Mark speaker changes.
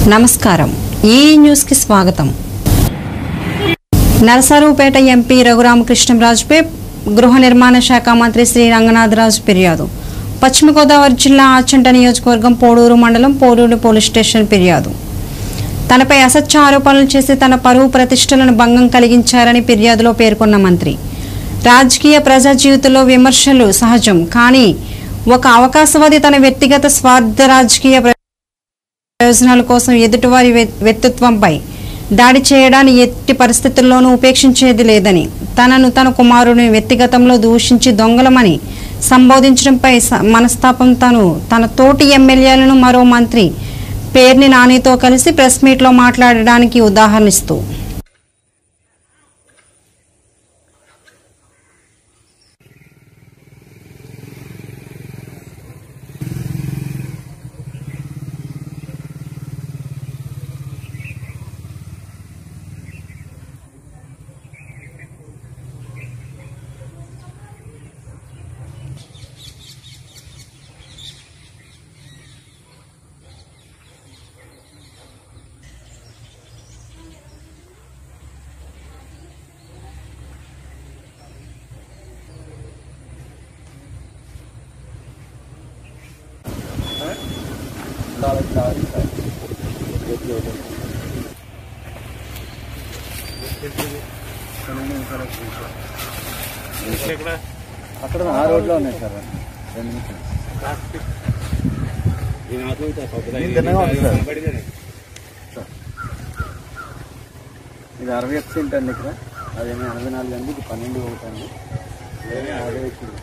Speaker 1: నమస్కారం ఈ న్యూస్కి స్వాగతం నరసరావుపేట ఎంపీ రఘురామకృష్ణంరాజుపై గృహ నిర్మాణ శాఖ మంత్రి శ్రీ రంగనాథరాజు ఫిర్యాదు పశ్చిమ గోదావరి జిల్లా ఆచంట నియోజకవర్గం పోడూరు మండలం పోడూరు పోలీస్ స్టేషన్ ఫిర్యాదు తనపై అసత్య ఆరోపణలు చేసి తన పరువు ప్రతిష్టలను భంగం కలిగించారని ఫిర్యాదులో పేర్కొన్న మంత్రి రాజకీయ ప్రజా జీవితంలో విమర్శలు సహజం కానీ ఒక అవకాశవాది తన వ్యక్తిగత స్వార్థ రాజకీయ ప్ర- ప్రయోజనాల కోసం ఎదుటివారి వ్య- వ్యక్తిత్వంపై దాడి చేయడాన్ని ఎట్టి పరిస్థితుల్లోనూ ఉపేక్షించేది లేదని తనను తన కుమారుని వ్యక్తిగతంలో దూషించి దొంగలమని సంబోధించడంపై స- మనస్తాపం తను తన తోటి ఎమ్మెల్యేలను మరో మంత్రి పేర్ని నానితో కలిసి ప్రెస్ మీట్లో మాట్లాడడానికి ఉదాహరణిస్తూ
Speaker 2: అక్కడ ఆ రోడ్లో ఉన్నాయి సార్ రెండు నిమిషాలు ఇది తిన్నగా ఉంది సార్. ఇది అరవై ఒక్క సెంట్ అండి ఇక్కడ అదేమో ఎనభై నాలుగు అండి ఇది పన్నెండు ఒకటి అండి వేరే అరవై ఇప్పుడు